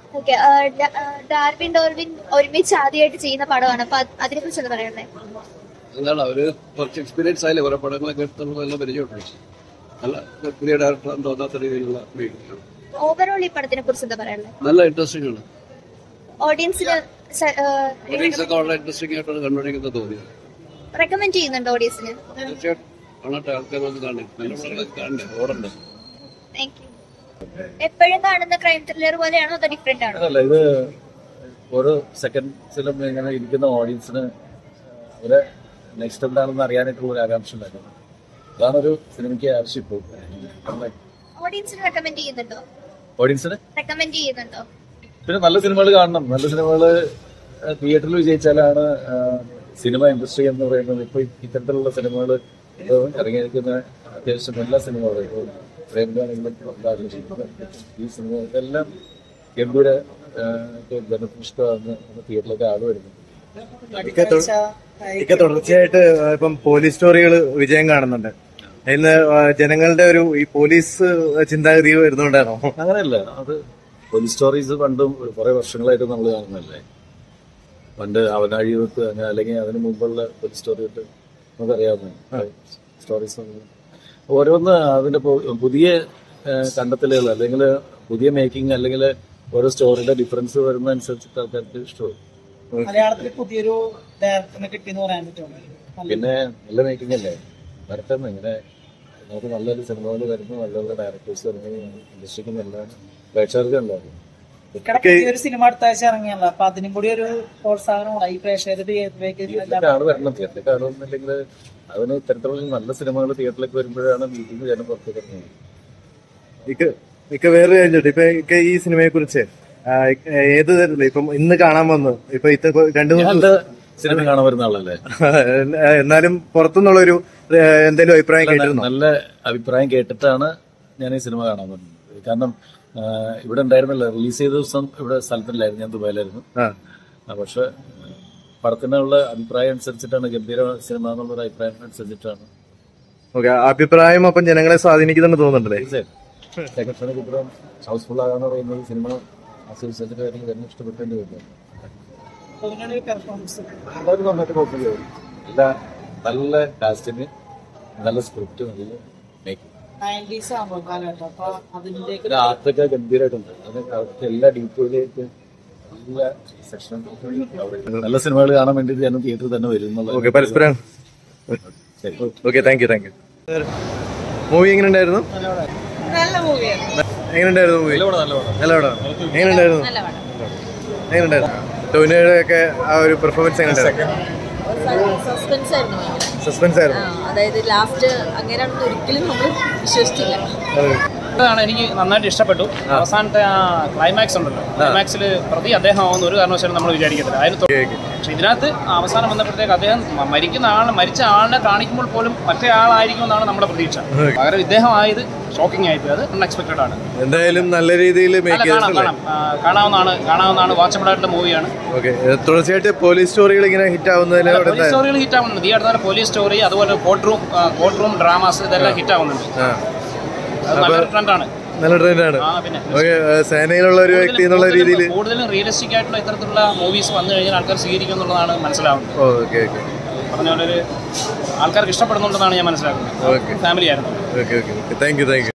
Okay Darwin ഡോർവിൻ ഒരുമിച്ച് ആദ്യമായിട്ട് ചെയ്യുന്ന പടമാണ് അപ്പൊ അതിനെ കുറിച്ച് എന്താ പറയണ്ടേ എന്താണ് അവര് കുറച്ച് എക്സ്പീരിയൻസ് ആയില്ലേ കുറെ പടങ്ങളൊക്കെ എടുത്തുള്ള നല്ല പരിചയമുണ്ട് നല്ല പുതിയ ഡയറക്ടർ തോന്നാത്ത രീതിയിലുള്ള വീഡിയോ. ഓവറോൾ ഈ പടത്തിനെ കുറിച്ച് എന്താ പറയണ്ടേ നല്ല ഇൻട്രസ്റ്റിംഗ് ആണ് ഓഡിയൻസിന് ഓഡിയൻസ് ഒക്കെ വളരെ ഇൻട്രസ്റ്റിംഗ് ആയിട്ടാണ് കണ്ടുപിടിക്കുന്നത് തോന്നിയത് റെക്കമെൻഡ് ചെയ്യുന്നുണ്ട് ഓഡിയൻസിന് തീർച്ചയായിട്ടും കാണട്ടെ ആൾക്കാർ വന്ന് കാണേ നല്ല പടങ്ങളൊക്കെ കാണണ്ടേ ഓടണ്ടേ താങ്ക് യു എപ്പോഴും കാണുന്ന ക്രൈം ത്രില്ലർ പോലെയാണോ അതോ ഡിഫറെന്റ് ആണോ അതല്ല ഇത് ഓരോ സെക്കൻഡ്സിലും ഇങ്ങനെ ഇരിക്കുന്ന ഓഡിയൻസിന് അവരെ നെക്സ്റ്റ് എന്താണെന്ന് അറിയാനായിട്ടുള്ള ഒരു ആകാംക്ഷ ഉണ്ടായിരുന്നു അതാണൊരു സിനിമയ്ക്ക് ആവശ്യം ഇപ്പോൾ ഓഡിയൻസിന് റെക്കമെൻഡ് ചെയ്യുന്നുണ്ടോ ഓഡിയൻസിന് റെക്കമെൻഡ് ചെയ്യുന്നുണ്ടോ പിന്നെ നല്ല സിനിമകൾ കാണണം നല്ല സിനിമകൾ തിയേറ്ററിൽ വിജയിച്ചാലാണ് ആ, സിനിമ ഇൻഡസ്ട്രി എന്ന് പറയുന്നത് ഇപ്പൊ ഇത്തരത്തിലുള്ള സിനിമകൾ ഇറങ്ങിയിരിക്കുന്ന അത്യാവശ്യം എല്ലാ സിനിമകളും ഇപ്പോൾ പ്രേമിലാണെങ്കിലും ഉണ്ടാകുന്ന ഈ സിനിമ ഇതെല്ലാം ഗംഭീര ബെനിഫിഷ്ടമാണ് തിയേറ്ററിലൊക്കെ ആള് വരുന്നത് ഇക്ക തൊ- ഇക്ക തുടർച്ചയായിട്ട് ഇപ്പം പോലീസ് സ്റ്റോറികൾ വിജയം കാണുന്നുണ്ട് അതിന് ജനങ്ങളുടെ ഒരു ഈ പോലീസ് ചിന്താഗതി വരുന്നുണ്ടാണോ അങ്ങനെയല്ല അത് പോലീസ് സ്റ്റോറീസ് പണ്ടും കുറെ വർഷങ്ങളായിട്ട് നമ്മൾ കാണുന്നല്ലേ പണ്ട് അവനാഴി തൊട്ട് അങ്ങനെ അല്ലെങ്കിൽ അതിന് മുമ്പുള്ള പോലീസ് സ്റ്റോറി തൊട്ട് നമുക്കറിയാവുന്ന സ്റ്റോറീസ് ഓരോന്ന് അതിന്റെ പു- പുതിയ ഏഹ്, കണ്ടെത്തലുകൾ അല്ലെങ്കിൽ പുതിയ മേക്കിംഗ് അല്ലെങ്കിൽ ഓരോ സ്റ്റോറിയുടെ ഡിഫറൻസ് വരുന്ന അനുസരിച്ചിട്ട് ആൾക്കാർക്ക് ഇഷ്ടവും മലയാളത്തിൽ പുതിയൊരു ഡയറക്ടറിനെ കിട്ടിയെന്ന് പറയാൻ പറ്റുമോ പിന്നെ നല്ല മേക്കിംഗ് അല്ലേ വരട്ടെ ഇങ്ങനെ നമുക്ക് നല്ലൊരു സിനിമകൾ വരുന്നു നല്ല നല്ല ഡയറക്ടേഴ്സ് വരുന്നു ഇൻഡസ്ട്രിക്ക് നല്ല പ്രേക്ഷകർക്ക് ഉണ്ടാവും ഇക്കടെ പുതിയൊരു സിനിമ അടുത്ത ആഴ്ച ഇറങ്ങിയല്ലോ അപ്പൊ അതിനും കൂടി ഒരു പ്രോത്സാഹനമാണ് ഈ പ്രേക്ഷകരുടെ തിയേറ്ററിലേക്ക് തിയേറ്ററിലേക്കാണ് വരണം തിയേറ്ററിൽ കാണുന്നില്ലെങ്കിൽ അതിന് ഇത്തരത്തിലുള്ള നല്ല സിനിമകൾ തിയേറ്ററിലേക്ക് വരുമ്പോഴാണ് മീറ്റിംഗ് ജനം പുറത്തേക്ക് ഇറങ്ങുന്നത് ഇക്ക ഇക്ക വേറെ കഴിഞ്ഞിട്ട് ഇപ്പൊ ഇക്ക ഈ സിനിമയെ കുറിച്ച് ഏത് തരത്തില് ഇപ്പം ഇന്ന് കാണാൻ വന്നു ഇപ്പൊ ഇത് രണ്ടു മൂന്ന് നല്ല സിനിമ കാണാൻ വരുന്ന ആളല്ലേ എന്നാലും പുറത്തുനിന്നുള്ള ഒരു എന്തെങ്കിലും അഭിപ്രായം കേട്ടിരുന്നു നല്ല അഭിപ്രായം കേട്ടിട്ടാണ് ഞാൻ ഈ സിനിമ കാണാൻ വന്നത് കാരണം ആ, ഇവിടെ ഉണ്ടായിരുന്നില്ല റിലീസ് ചെയ്ത ദിവസം ഇവിടെ സ്ഥലത്തില്ലായിരുന്നു ഞാൻ ദുബായിലായിരുന്നു ആ ആ, പക്ഷെ പടത്തിനുള്ള അഭിപ്രായം അനുസരിച്ചിട്ടാണ് ഗംഭീര സിനിമ എന്നുള്ള അഭിപ്രായം അനുസരിച്ചിട്ടാണ് ഓക്കെ അഭിപ്രായം അപ്പം ജനങ്ങളെ സ്വാധീനിക്കുന്നുണ്ട് തോന്നുന്നുണ്ടല്ലേ സെക്കൻഡ് ചിത്രം ഹൗസ്ഫുൾ ആകാന്ന് പറയുന്നത് സിനിമ ആസ്വദിച്ചിട്ട് കാര്യം തന്നെ ഇഷ്ടപ്പെട്ടതിന്റെ വരുന്നത് പെർഫോമൻസ് എല്ലാവരും നന്നായിട്ട് കുഴപ്പമില്ല നല്ല നല്ല കാസ്റ്റിന് നല്ല സ്ക്രിപ്റ്റ് നല്ല മേക്കിംഗ് നയൻറ്റീസ് ആകുമ്പോൾ കാലഘട്ടം അപ്പൊ അതിന്റെ ഒരു ആർട്ടൊക്കെ ഗംഭീരമായിട്ടുണ്ട് അത് അവർക്ക് എല്ലാ ഡീറ്റെയിലായിട്ട് നല്ല സെക്ഷൻ നല്ല സിനിമകൾ കാണാൻ വേണ്ടിയിട്ട് ഞാൻ തിയേറ്ററിൽ തന്നെ വരും എന്നുള്ള ഓക്കെ പരസ്പരം ശരി okay thank you thank you movie എങ്ങനെ ഉണ്ടായിരുന്നു നല്ല മൂവിയാണ് എങ്ങനെ ഉണ്ടായിരുന്നു മൂവി നല്ല പടം എങ്ങനെ ഉണ്ടായിരുന്നു എങ്ങനെ ഉണ്ടായിരുന്നു ടോവിനോയുടെ ഒക്കെ ആ ഒരു പെർഫോമൻസ് എങ്ങനെ ഉണ്ടായിരുന്നു സസ്പെൻസ് ആയിരുന്നു ഭയങ്കര സസ്പെൻസ് ആയിരുന്നു ആ, അതായത് ലാസ്റ്റ് അങ്ങനെയാണെന്ന് ഒരിക്കലും നമ്മൾ വിശ്വസിച്ചില്ല അതാണ് എനിക്ക് നന്നായിട്ട് ഇഷ്ടപ്പെട്ടു അവസാനത്തെ ആ ക്ലൈമാക്സ് ഉണ്ടല്ലോ ക്ലൈമാക്സിൽ പ്രതി അദ്ദേഹം ആവുന്ന ഒരു കാരണവശാലും നമ്മൾ വിചാരിക്കത്തില്ല അതിന് തൊ- പക്ഷെ ഇതിനകത്ത് അവസാനം വന്നപ്പോഴത്തേക്ക് അദ്ദേഹം മ- മരിക്കുന്ന ആൾ മരിച്ച ആളിനെ കാണിക്കുമ്പോൾ പോലും മറ്റേ ആളായിരിക്കും എന്നാണ് നമ്മുടെ പ്രതീക്ഷ പകരം ഇദ്ദേഹം ആയത് ഷോക്കിംഗ് ആയിപ്പോയി അത് അൺഎക്സ്പെക്ടഡ് ആണ് എന്തായാലും നല്ല രീതിയിൽ അല്ല മേക്ക് കാണാം ചെയ്തിട്ടുള്ളത് കാണാം ആ, കാണാവുന്നതാണ് കാണാവുന്നതാണ് വാച്ചബിൾ ആയിട്ടുള്ള മൂവിയാണ് ഓക്കെ തുടർച്ചയായിട്ട് പോലീസ് സ്റ്റോറികൾ ഇങ്ങനെ ഹിറ്റ് ആവുന്നതിന് അവിടെ പോലീസ് സ്റ്റോറികൾ ഹിറ്റ് ആവുന്നുണ്ട് ഈ അടുത്ത പോലീസ് സ്റ്റോറി അതുപോലെ court room court room dramas ഇതെല്ലാം ഹിറ്റ് ആവുന്നുണ്ട് ആ അത് നല്ലൊരു ട്രെൻഡാണ് നല്ല ട്രെൻഡാണ് ആ പിന്നെ ഓക്കെ സേനയിലുള്ള ഒരു വ്യക്തി എന്നുള്ള രീതിയിൽ കൂടുതലും റിയലിസ്റ്റിക് ആയിട്ടുള്ള ഇത്തരത്തിലുള്ള മൂവീസ് വന്നു കഴിഞ്ഞാൽ ആൾക്കാർ സ്വീകരിക്കും എന്നുള്ളതാണ് മനസ്സിലാവുന്നത് ഓക്കെ ഓക്കെ പറഞ്ഞ പോലെ ഒരു ആൾക്കാർക്ക് ഇഷ്ടപ്പെടുന്നുണ്ടെന്നാണ് ഞാൻ മനസ്സിലാക്കുന്നത് ഓക്കെ ഫാമിലി ആയിരുന്നു okay okay thank you thank U